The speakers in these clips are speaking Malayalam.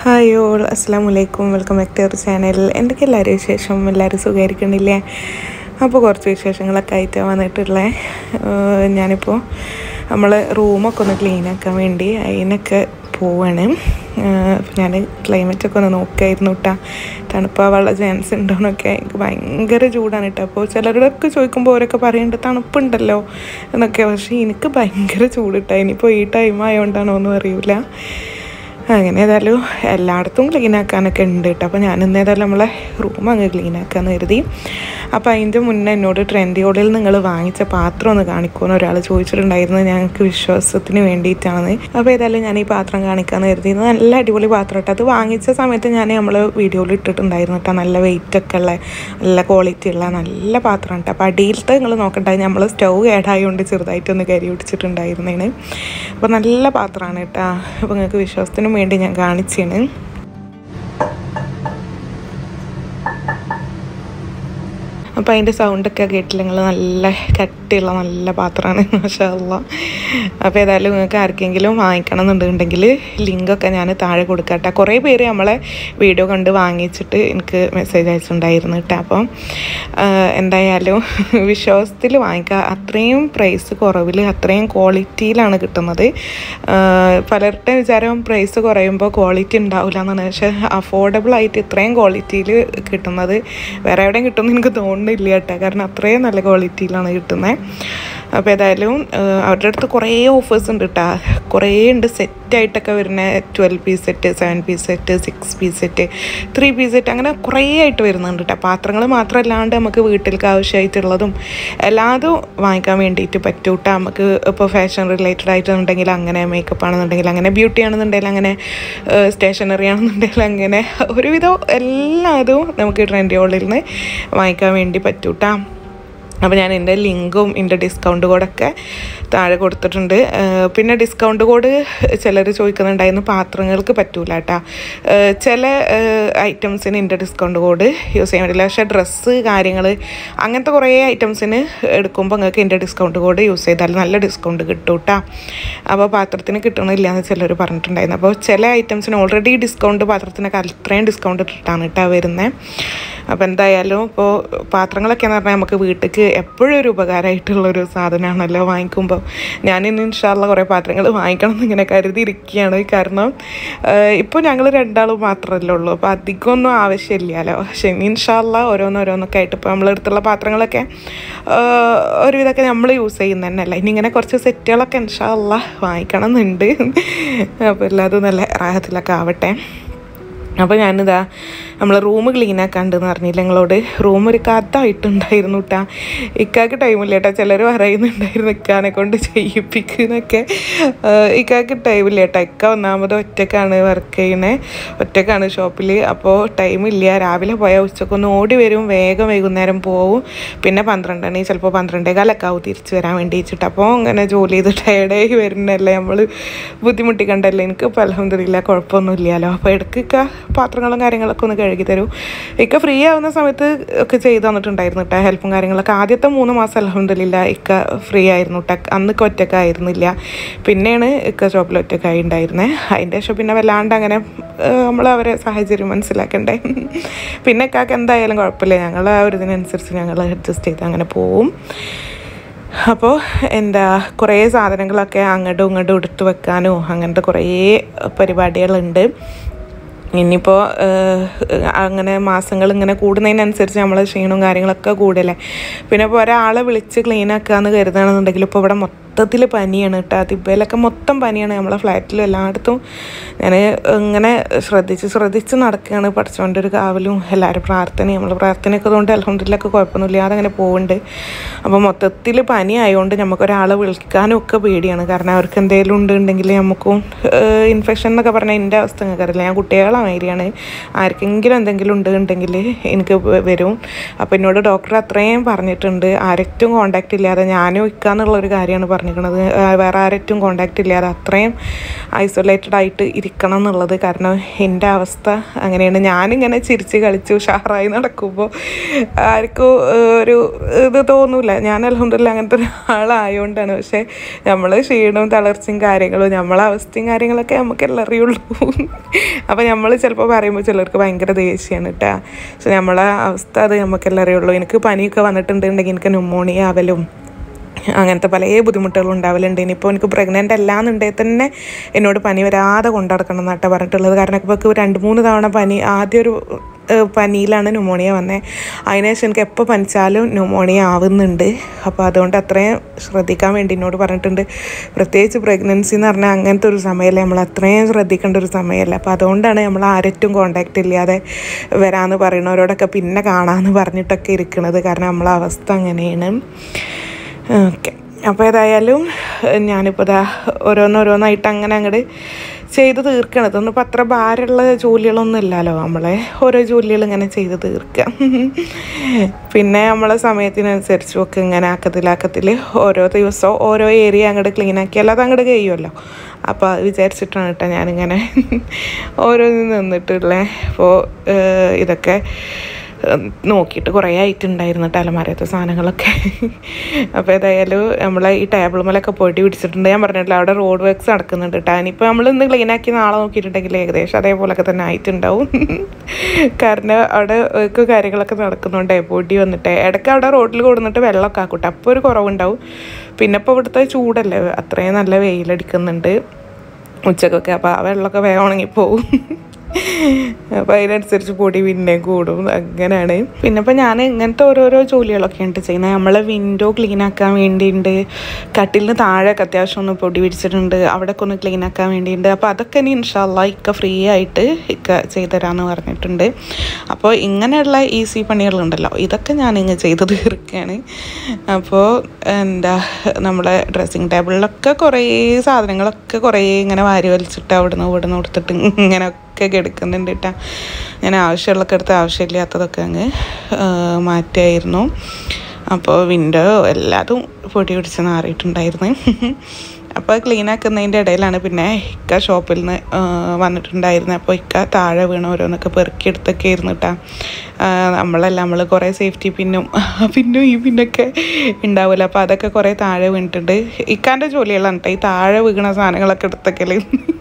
ഹായ് ഓൾ അസ്സാം വലൈക്കും welcome back to our channel എന്തൊക്കെ എല്ലാവരും വിശേഷം എല്ലാവരും സുഖമായിരിക്കണില്ലേ അപ്പോൾ കുറച്ച് വിശേഷങ്ങളൊക്കെ ആയിട്ട് വന്നിട്ടുള്ളേ ഞാനിപ്പോൾ നമ്മൾ റൂമൊക്കെ ഒന്ന് ക്ലീൻ ആക്കാൻ വേണ്ടി അതിനൊക്കെ പോവാണ് ഞാൻ ക്ലൈമറ്റൊക്കെ ഒന്ന് നോക്കായിരുന്നു കേട്ടോ തണുപ്പാവാനുള്ള ചാൻസ് ഉണ്ടോയെന്നൊക്കെ എനിക്ക് ഭയങ്കര ചൂടാണ് കേട്ടോ അപ്പോൾ ചിലരോടൊക്കെ ചോദിക്കുമ്പോൾ അവരൊക്കെ പറയുന്നുണ്ട് തണുപ്പുണ്ടല്ലോ എന്നൊക്കെ പക്ഷേ എനിക്ക് ഭയങ്കര ചൂട് കേട്ടോ ഇനിയിപ്പോൾ ഈ ടൈം ആയതുകൊണ്ടാണോ ഒന്നും അറിയില്ല അങ്ങനെ ഏതായാലും എല്ലായിടത്തും ക്ലീൻ ആക്കാനൊക്കെ ഉണ്ട് കേട്ടോ അപ്പോൾ ഞാൻ ഇന്ന് ഏതായാലും നമ്മളെ റൂം അങ്ങ് ക്ലീൻ ആക്കാമെന്ന് കരുതി അപ്പോൾ അതിൻ്റെ മുന്നേ എന്നോട് ട്രെൻഡിയോളിൽ നിങ്ങൾ വാങ്ങിച്ച പാത്രം ഒന്ന് കാണിക്കുമെന്ന് ഒരാൾ ചോദിച്ചിട്ടുണ്ടായിരുന്നു ഞങ്ങൾക്ക് വിശ്വാസത്തിന് വേണ്ടിയിട്ടാണ് അപ്പോൾ ഏതായാലും ഞാൻ ഈ പാത്രം കാണിക്കാമെന്ന് കരുതി ഇത് നല്ല അടിപൊളി പാത്രം കേട്ടോ അത് വാങ്ങിച്ച സമയത്ത് ഞാൻ നമ്മൾ വീഡിയോയിൽ ഇട്ടിട്ടുണ്ടായിരുന്നു കേട്ടോ നല്ല വെയിറ്റ് ഒക്കെ ഉള്ള നല്ല ക്വാളിറ്റി ഉള്ള നല്ല പാത്രം കേട്ടോ അപ്പോൾ അടിയിലത്തെ നിങ്ങൾ നോക്കണ്ട നമ്മൾ സ്റ്റൗ കേടായതുകൊണ്ട് ചെറുതായിട്ടൊന്ന് കരി പിടിച്ചിട്ടുണ്ടായിരുന്നേന് അപ്പോൾ നല്ല പാത്രമാണ് കേട്ടോ അപ്പോൾ നിങ്ങൾക്ക് വിശ്വാസത്തിനും വേണ്ടി ഞാൻ കാണിച്ചാണ് അപ്പോൾ അതിൻ്റെ സൗണ്ടൊക്കെ കേട്ടില്ല നിങ്ങൾ നല്ല കട്ടിയുള്ള നല്ല പാത്രമാണ് മാഷാല്ല അപ്പോൾ ഏതായാലും നിങ്ങൾക്ക് ആർക്കെങ്കിലും വാങ്ങിക്കണം എന്നുണ്ടെങ്കിൽ ലിങ്കൊക്കെ ഞാൻ താഴെ കൊടുക്കട്ടെ കുറേ പേര് നമ്മളെ വീഡിയോ കണ്ട് വാങ്ങിച്ചിട്ട് എനിക്ക് മെസ്സേജ് അയച്ചിട്ടുണ്ടായിരുന്നു കേട്ടോ അപ്പം എന്തായാലും വിശ്വാസത്തിൽ വാങ്ങിക്കുക അത്രയും പ്രൈസ് കുറവിൽ അത്രയും ക്വാളിറ്റിയിലാണ് കിട്ടുന്നത് പലരുടെ വിചാരം പ്രൈസ് കുറയുമ്പോൾ ക്വാളിറ്റി ഉണ്ടാവില്ല എന്നാണ് പക്ഷേ അഫോർഡബിൾ ആയിട്ട് ഇത്രയും ക്വാളിറ്റിയിൽ കിട്ടുന്നത് വേറെ എവിടെയും കിട്ടുമെന്ന് എനിക്ക് തോന്നുന്നില്ല കേട്ടോ കാരണം അത്രയും നല്ല ക്വാളിറ്റിയിലാണ് കിട്ടുന്നത് അപ്പോൾ ഏതായാലും അവരുടെ അടുത്ത് കുറേ ഓഫേഴ്സ് ഉണ്ട് കേട്ടോ കുറേ ഉണ്ട് സെറ്റായിട്ടൊക്കെ വരുന്ന twelve piece set seven piece set six piece set three piece set അങ്ങനെ കുറേ ആയിട്ട് വരുന്നുണ്ട് കേട്ടോ പാത്രങ്ങൾ മാത്രമല്ലാണ്ട് നമുക്ക് വീട്ടിലേക്ക് ആവശ്യമായിട്ടുള്ളതും എല്ലാതും വാങ്ങിക്കാൻ വേണ്ടിയിട്ട് പറ്റും കേട്ടോ നമുക്ക് ഇപ്പോൾ ഫാഷൻ റിലേറ്റഡ് ആയിട്ടുണ്ടെങ്കിൽ അങ്ങനെ മേക്കപ്പ് ആണെന്നുണ്ടെങ്കിൽ അങ്ങനെ ബ്യൂട്ടി ആണെന്നുണ്ടെങ്കിൽ അങ്ങനെ സ്റ്റേഷനറി ആണെന്നുണ്ടെങ്കിൽ അങ്ങനെ ഒരുവിധം എല്ലാതും നമുക്ക് ട്രെൻഡിയോളിൽ നിന്ന് വാങ്ങിക്കാൻ വേണ്ടി പറ്റും കേട്ടോ അപ്പോൾ ഞാൻ എൻ്റെ ലിങ്കും എൻ്റെ ഡിസ്കൗണ്ട് കോഡൊക്കെ താഴെ കൊടുത്തിട്ടുണ്ട് പിന്നെ ഡിസ്കൗണ്ട് കോഡ് ചിലർ ചോദിക്കുന്നുണ്ടായിരുന്നു പാത്രങ്ങൾക്ക് പറ്റൂല കേട്ടോ ചില ഐറ്റംസിന് എൻ്റെ ഡിസ്കൗണ്ട് കോഡ് യൂസ് ചെയ്യാൻ പറ്റില്ല പക്ഷേ ഡ്രസ്സ് കാര്യങ്ങൾ അങ്ങനത്തെ കുറേ ഐറ്റംസിന് എടുക്കുമ്പോൾ നിങ്ങൾക്ക് എൻ്റെ ഡിസ്കൗണ്ട് കോഡ് യൂസ് ചെയ്താൽ നല്ല ഡിസ്കൗണ്ട് കിട്ടും കേട്ടോ അപ്പോൾ പാത്രത്തിന് കിട്ടണില്ല എന്ന് ചിലർ പറഞ്ഞിട്ടുണ്ടായിരുന്നു അപ്പോൾ ചില ഐറ്റംസിന് ഓൾറെഡി ഡിസ്കൗണ്ട് പാത്രത്തിനൊക്കെ അത്രയും ഡിസ്കൗണ്ട് ഇട്ടിട്ടാണ് കേട്ടോ വരുന്നത് അപ്പോൾ എന്തായാലും ഇപ്പോൾ പാത്രങ്ങളൊക്കെ എന്ന് പറഞ്ഞാൽ നമുക്ക് വീട്ടിലേക്ക് എപ്പോഴും ഒരു ഉപകാരമായിട്ടുള്ളൊരു സാധനമാണല്ലോ വാങ്ങിക്കുമ്പോൾ ഞാൻ ഇന്ന് ഇൻഷാല്ല കുറേ പാത്രങ്ങൾ വാങ്ങിക്കണം എന്ന് ഇങ്ങനെ കരുതിയിരിക്കുകയാണ് കാരണം ഇപ്പോൾ ഞങ്ങൾ രണ്ടാളും മാത്രമല്ലേ ഉള്ളൂ അപ്പോൾ അധികമൊന്നും ആവശ്യമില്ലല്ലോ പക്ഷേ ഇൻഷാല്ല ഓരോന്നോരോന്നൊക്കെ ആയിട്ട് ഇപ്പോൾ നമ്മളെടുത്തുള്ള പാത്രങ്ങളൊക്കെ ഒരുവിധമൊക്കെ നമ്മൾ യൂസ് ചെയ്യുന്ന തന്നെയല്ല ഇനി ഇങ്ങനെ കുറച്ച് സെറ്റുകളൊക്കെ ഇൻഷാല്ല വാങ്ങിക്കണം എന്നുണ്ട് അപ്പോൾ എല്ലാതും നല്ല റാഹത്തിലൊക്കെ ആവട്ടെ അപ്പോൾ ഞാനിതാ നമ്മൾ റൂം ക്ലീൻ ആക്കാണ്ടെന്ന് പറഞ്ഞില്ല ഞങ്ങളോട് റൂം ഒരു കഥായിട്ടുണ്ടായിരുന്നു കേട്ടാ ഇക്കാക്ക് ടൈമില്ല കേട്ടോ ചിലർ പറയുന്നുണ്ടായിരുന്നു ഇക്കാനെ കൊണ്ട് ചെയ്യിപ്പിക്കുന്നൊക്കെ ഇക്കാക്ക് ടൈമില്ല കേട്ടോ ഇക്ക ഒന്നാമത് ഒറ്റക്കാണ് വർക്ക് ചെയ്യുന്നത് ഒറ്റക്കാണ് ഷോപ്പിൽ അപ്പോൾ ടൈമില്ല രാവിലെ പോയാൽ ഉച്ചക്കൊന്ന് ഓടി വരും വേഗം വൈകുന്നേരം പോവും പിന്നെ പന്ത്രണ്ട് മണി ചിലപ്പോൾ പന്ത്രണ്ടേ കാലൊക്കെ ആവും തിരിച്ച് വരാൻ വേണ്ടിയിട്ട് അപ്പോൾ അങ്ങനെ ജോലി ചെയ്ത് ടയർഡായി വരുന്നല്ലേ നമ്മൾ ബുദ്ധിമുട്ടിക്കണ്ടല്ലേ എനിക്ക് ഇപ്പോൾ അലഹമില്ല കുഴപ്പമൊന്നുമില്ലല്ലോ അപ്പോൾ ഇടയ്ക്കൊക്കെ പാത്രങ്ങളും കാര്യങ്ങളൊക്കെ ഒന്ന് കഴുകി തരൂ ഇക്ക ഫ്രീ ആവുന്ന സമയത്ത് ഒക്കെ ചെയ്തു തന്നിട്ടുണ്ടായിരുന്നു കേട്ടോ ഹെൽപ്പും കാര്യങ്ങളൊക്കെ ആദ്യത്തെ മൂന്ന് മാസം അലഹമില്ല ഇക്ക ഫ്രീ ആയിരുന്നു കേട്ടോ അന്നൊക്കെ ഒറ്റക്കായിരുന്നില്ല പിന്നെയാണ് ഇക്ക ഷോപ്പിൽ ഒറ്റക്കായി ഉണ്ടായിരുന്നത് അതിൻ്റെ ശേഷം പിന്നെ വല്ലാണ്ട് അങ്ങനെ നമ്മൾ അവരെ സാഹചര്യം മനസ്സിലാക്കണ്ടേ പിന്നെ ഇക്കാക്ക് എന്തായാലും കുഴപ്പമില്ല ഞങ്ങൾ ആ ഒരു ഇതിനനുസരിച്ച് ഞങ്ങൾ അഡ്ജസ്റ്റ് ചെയ്ത് അങ്ങനെ പോവും അപ്പോൾ എന്താ കുറേ സാധനങ്ങളൊക്കെ അങ്ങോട്ടും ഇങ്ങോട്ടും എടുത്തു വെക്കാനോ അങ്ങനത്തെ കുറേ പരിപാടികളുണ്ട് ഇനിയിപ്പോൾ അങ്ങനെ മാസങ്ങൾ ഇങ്ങനെ കൂടുന്നതിനനുസരിച്ച് നമ്മൾ ക്ഷീണവും കാര്യങ്ങളൊക്കെ കൂടല്ലേ പിന്നെ ഇപ്പോൾ ഒരാളെ വിളിച്ച് ക്ലീൻ ആക്കാമെന്ന് കരുതുകയാണെന്നുണ്ടെങ്കിൽ ഇപ്പോൾ ഇവിടെ മൊത്തത്തിൽ പനിയാണ് കേട്ടോ തിബയിലൊക്കെ മൊത്തം പനിയാണ് നമ്മളെ ഫ്ലാറ്റിലും എല്ലായിടത്തും ഞാൻ ഇങ്ങനെ ശ്രദ്ധിച്ച് ശ്രദ്ധിച്ച് നടക്കുകയാണ് പഠിച്ചുകൊണ്ട് ഒരു കാവലും എല്ലാവരും പ്രാർത്ഥനയും നമ്മൾ പ്രാർത്ഥനയൊക്കെ കൊണ്ട് അലഹമ്മദില്ലൊക്കെ കുഴപ്പമൊന്നുമില്ലാതെ അങ്ങനെ പോകുന്നുണ്ട് അപ്പോൾ മൊത്തത്തിൽ പനി ആയതുകൊണ്ട് നമുക്ക് ഒരാളെ വിളിക്കാനും ഒക്കെ പേടിയാണ് കാരണം അവർക്ക് എന്തെങ്കിലും ഉണ്ടെങ്കിൽ നമുക്കും ഇൻഫെക്ഷൻ എന്നൊക്കെ പറഞ്ഞാൽ എൻ്റെ അവസ്ഥ നിങ്ങൾക്കറിയില്ല ഞാൻ കുട്ടികളെ മാതിരിയാണ് ആർക്കെങ്കിലും എന്തെങ്കിലും ഉണ്ടെങ്കിൽ എനിക്ക് വരും അപ്പോൾ എന്നോട് ഡോക്ടർ അത്രയും പറഞ്ഞിട്ടുണ്ട് ആരറ്റും കോണ്ടാക്റ്റ് ഇല്ലാതെ ഞാനും ഇക്കാന്നുള്ളൊരു കാര്യമാണ് പറഞ്ഞത് പറഞ്ഞിരിക്കുന്നത് വേറെ ആരറ്റും കോണ്ടാക്റ്റ് ഇല്ലാതെ അത്രയും ഐസൊലേറ്റഡ് ആയിട്ട് ഇരിക്കണം എന്നുള്ളത് കാരണം എൻ്റെ അവസ്ഥ അങ്ങനെയാണ് ഞാനിങ്ങനെ ചിരിച്ച് കളിച്ച് ഉഷാറായി നടക്കുമ്പോൾ ആർക്കും ഏഹ്, ഒരു ഇത് തോന്നൂല ഞാൻ അലഹമില്ല അങ്ങനത്തെ ഒരാളായതുകൊണ്ടാണ് പക്ഷേ നമ്മൾ ക്ഷീണവും തളർച്ചയും കാര്യങ്ങളും നമ്മളെ അവസ്ഥയും കാര്യങ്ങളൊക്കെ നമുക്കെല്ലാം അറിയുള്ളൂ അപ്പോൾ നമ്മൾ ചിലപ്പോൾ പറയുമ്പോൾ ചിലർക്ക് ഭയങ്കര ദേഷ്യമാണ് കേട്ടോ പക്ഷെ നമ്മളെ അവസ്ഥ അത് നമുക്കെല്ലാം അറിയുള്ളൂ എനിക്ക് പനിയൊക്കെ വന്നിട്ടുണ്ടെങ്കിൽ എനിക്ക് ന്യൂമോണിയ ആവലും അങ്ങനത്തെ പല ബുദ്ധിമുട്ടുകളും ഉണ്ടാവലുണ്ട് ഇനിയിപ്പോൾ എനിക്ക് പ്രഗ്നൻ്റ് അല്ലാന്നുണ്ടെങ്കിൽ തന്നെ എന്നോട് പനി വരാതെ കൊണ്ടുനടക്കണം എന്നാട്ടോ പറഞ്ഞിട്ടുള്ളത് കാരണം ഇപ്പോൾ എനിക്ക് രണ്ട് മൂന്ന് തവണ പനി ആദ്യം ഒരു ഏഹ്, പനിയിലാണ് ന്യൂമോണിയ വന്നത് അതിനുശേഷം എനിക്ക് എപ്പോൾ പനിച്ചാലും ന്യൂമോണിയ ആവുന്നുണ്ട് അപ്പോൾ അതുകൊണ്ട് അത്രയും ശ്രദ്ധിക്കാൻ വേണ്ടി എന്നോട് പറഞ്ഞിട്ടുണ്ട് പ്രത്യേകിച്ച് പ്രഗ്നൻസി എന്ന് പറഞ്ഞാൽ അങ്ങനത്തെ ഒരു സമയമല്ലേ നമ്മൾ അത്രയും ശ്രദ്ധിക്കേണ്ട ഒരു സമയമല്ല അപ്പോൾ അതുകൊണ്ടാണ് നമ്മൾ ആരറ്റും കോണ്ടാക്റ്റ് ഇല്ലാതെ വരാമെന്ന് പറയുന്നവരോടൊക്കെ പിന്നെ കാണാമെന്ന് പറഞ്ഞിട്ടൊക്കെ ഇരിക്കുന്നത് കാരണം നമ്മളെ അവസ്ഥ അങ്ങനെയാണ് ഓക്കെ അപ്പോൾ ഏതായാലും ഏഹ് ഞാനിപ്പോൾ ഇതാ ഓരോന്നോരോന്നായിട്ട് അങ്ങനെ അങ്ങോട്ട് ചെയ്ത് തീർക്കണം ഇതൊന്നും ഇപ്പം അത്ര ഭാരമുള്ള ജോലികളൊന്നും ഇല്ലല്ലോ നമ്മളെ ഓരോ ജോലികൾ ഇങ്ങനെ ചെയ്ത് തീർക്കുക പിന്നെ നമ്മളെ സമയത്തിനനുസരിച്ചും ഒക്കെ ഇങ്ങനെ ആക്കത്തിലാക്കത്തിൽ ഓരോ ദിവസവും ഓരോ ഏരിയ അങ്ങോട്ട് ക്ലീൻ ആക്കിയാൽ അത് അങ്ങോട്ട് കഴിയുമല്ലോ അപ്പോൾ അത് വിചാരിച്ചിട്ടാണ് കേട്ടോ ഞാനിങ്ങനെ ഓരോന്നിൽ നിന്നിട്ടുള്ളത് അപ്പോൾ ഇതൊക്കെ ഉം, നോക്കിയിട്ട് കുറേ ആയിട്ടുണ്ടായിരുന്നു കേട്ടോ അലമാരത്തെ സാധനങ്ങളൊക്കെ അപ്പോൾ ഏതായാലും നമ്മളെ ഈ ടേബിൾ മേലൊക്കെ പൊടി പിടിച്ചിട്ടുണ്ട് ഞാൻ പറഞ്ഞിട്ടില്ല അവിടെ റോഡ് വർക്ക്സ് നടക്കുന്നുണ്ട് കേട്ടോ ഇനിയിപ്പോൾ നമ്മൾ ഇന്ന് ക്ലീൻ ആക്കി നാളെ നോക്കിയിട്ടുണ്ടെങ്കിൽ ഏകദേശം അതേപോലൊക്കെ തന്നെ ആയിട്ടുണ്ടാവും കാരണം അവിടെ ഒക്കെ കാര്യങ്ങളൊക്കെ നടക്കുന്നുണ്ടേ പൊടി വന്നിട്ട് ഇടയ്ക്ക് അവിടെ റോഡിൽ കൊടുന്നിട്ട് വെള്ളമൊക്കെ ആക്കൂട്ടെ അപ്പോൾ ഒരു കുറവുണ്ടാവും പിന്നെ ഇപ്പോൾ ഇവിടുത്തെ ചൂടല്ലേ അത്രയും നല്ല വെയിലടിക്കുന്നുണ്ട് ഉച്ചക്കൊക്കെ അപ്പോൾ ആ വെള്ളമൊക്കെ വേഗം ഉണങ്ങിപ്പോവും അപ്പോൾ അതിനനുസരിച്ച് പൊടി പിന്നെ കൂടും അങ്ങനെയാണ് പിന്നെ ഇപ്പോൾ ഞാൻ ഇങ്ങനത്തെ ഓരോരോ ജോലികളൊക്കെ ഉണ്ട് ചെയ്യുന്നത് നമ്മളെ വിൻഡോ ക്ലീൻ ആക്കാൻ വേണ്ടിയിട്ടുണ്ട് കട്ടിലിന് താഴെയൊക്കെ അത്യാവശ്യം ഒന്ന് പൊടി പിടിച്ചിട്ടുണ്ട് അവിടെയൊക്കെ ഒന്ന് ക്ലീൻ ആക്കാൻ വേണ്ടിയിട്ടുണ്ട് അപ്പോൾ അതൊക്കെ ഇനി ഇൻഷാല്ല ഇക്ക ഫ്രീ ആയിട്ട് ഇക്ക ചെയ്തുതരാമെന്ന് പറഞ്ഞിട്ടുണ്ട് അപ്പോൾ ഇങ്ങനെയുള്ള ഈസി പണികളുണ്ടല്ലോ ഇതൊക്കെ ഞാൻ ഇങ്ങ് ചെയ്ത് തീർക്കുകയാണ് അപ്പോൾ എന്താ നമ്മളെ ഡ്രസ്സിങ് ടേബിളിലൊക്കെ കുറേ സാധനങ്ങളൊക്കെ കുറേ ഇങ്ങനെ വാരി വലിച്ചിട്ട് അവിടുന്ന് ഇവിടുന്ന് കൊടുത്തിട്ട് ഇങ്ങനെ ഒക്കെ കിടക്കുന്നുണ്ട് കേട്ടോ ഞാൻ ആവശ്യമുള്ളതൊക്കെ എടുത്ത് ആവശ്യമില്ലാത്തതൊക്കെ അങ്ങ് ആ, മാറ്റുമായിരുന്നു അപ്പോൾ വിൻഡോ എല്ലാതും പൊടി പിടിച്ച് നാറിയിട്ടുണ്ടായിരുന്നു അപ്പോൾ ക്ലീൻ ആക്കുന്നതിൻ്റെ ഇടയിലാണ് പിന്നെ ഇക്ക ഷോപ്പിൽ നിന്ന് വന്നിട്ടുണ്ടായിരുന്നത് അപ്പോൾ ഇക്ക താഴെ വീണ ഓരോന്നൊക്കെ പെറുക്കിയെടുത്തൊക്കെ ആയിരുന്നു കേട്ടോ നമ്മളല്ല നമ്മൾ കുറേ സേഫ്റ്റി പിന്നും പിന്നും ഈ പിന്നൊക്കെ ഉണ്ടാവില്ല അപ്പോൾ അതൊക്കെ കുറേ താഴെ വീണിട്ടുണ്ട് ഇക്കാൻ്റെ ജോലികളാണ് കേട്ടോ ഈ താഴെ വീണ സാധനങ്ങളൊക്കെ എടുത്തൊക്കെ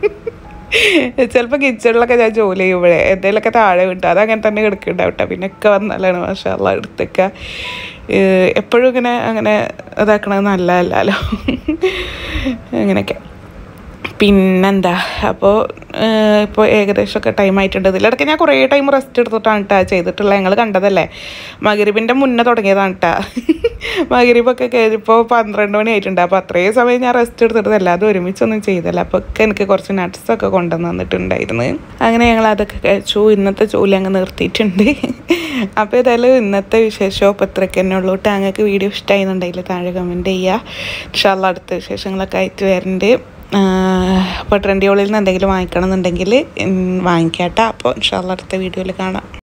ചിലപ്പോൾ കിച്ചണിലൊക്കെ ഞാൻ ജോലി ചെയ്യുമ്പോഴേ എന്തെങ്കിലുമൊക്കെ താഴെ വിട്ടു അത് അങ്ങനെ തന്നെ കിടക്കുന്നുണ്ടാവും കേട്ടോ പിന്നെ ഒക്കെ വന്നാലാണ് മാഷാല്ല എടുത്തൊക്കെ എപ്പോഴും ഇങ്ങനെ അങ്ങനെ ഇതാക്കണത് നല്ലതല്ലല്ലോ അങ്ങനെയൊക്കെ പിന്നെന്താ അപ്പോൾ ഇപ്പോൾ ഏകദേശമൊക്കെ ടൈം ആയിട്ടുണ്ട് ഇതിലിടയ്ക്ക് ഞാൻ കുറേ ടൈം റെസ്റ്റ് എടുത്തിട്ടാണ് കേട്ടോ ചെയ്തിട്ടുള്ളത് ഞങ്ങൾ കണ്ടതല്ലേ മകരിബിൻ്റെ മുന്നേ തുടങ്ങിയതാണ് കേട്ടോ മകരിബൊക്കെ കഴിഞ്ഞപ്പോൾ പന്ത്രണ്ട് മണി ആയിട്ടുണ്ട് അപ്പോൾ അത്രയും സമയം ഞാൻ റെസ്റ്റ് എടുത്തിട്ട് അല്ലാതെ ഒരുമിച്ചൊന്നും ചെയ്തില്ല അപ്പോൾ ഒക്കെ എനിക്ക് കുറച്ച് നട്ട്സൊക്കെ കൊണ്ടുവന്ന് തന്നിട്ടുണ്ടായിരുന്നു അങ്ങനെ ഞങ്ങൾ അതൊക്കെ കഴിച്ചു ഇന്നത്തെ ജോലി അങ്ങ് നിർത്തിയിട്ടുണ്ട് അപ്പോൾ ഏതായാലും ഇന്നത്തെ വിശേഷം ഇപ്പോൾ ഇത്രയ്ക്ക് തന്നെ ഉള്ളൂ കേട്ടോ ഞങ്ങൾക്ക് വീഡിയോ ഇഷ്ടമായിരുന്നുണ്ടെങ്കിൽ താഴെ കമൻറ്റ് ചെയ്യുക ഇൻഷാല്ല അടുത്ത വിശേഷങ്ങളൊക്കെ ആയിട്ട് വരുന്നുണ്ട് അപ്പോൾ ട്രെൻഡിയോളിൽ നിന്ന് എന്തെങ്കിലും വാങ്ങിക്കണം എന്നുണ്ടെങ്കിൽ വാങ്ങിക്കാട്ടോ അപ്പോൾ ഇൻഷാല്ല അടുത്ത വീഡിയോയിൽ കാണാം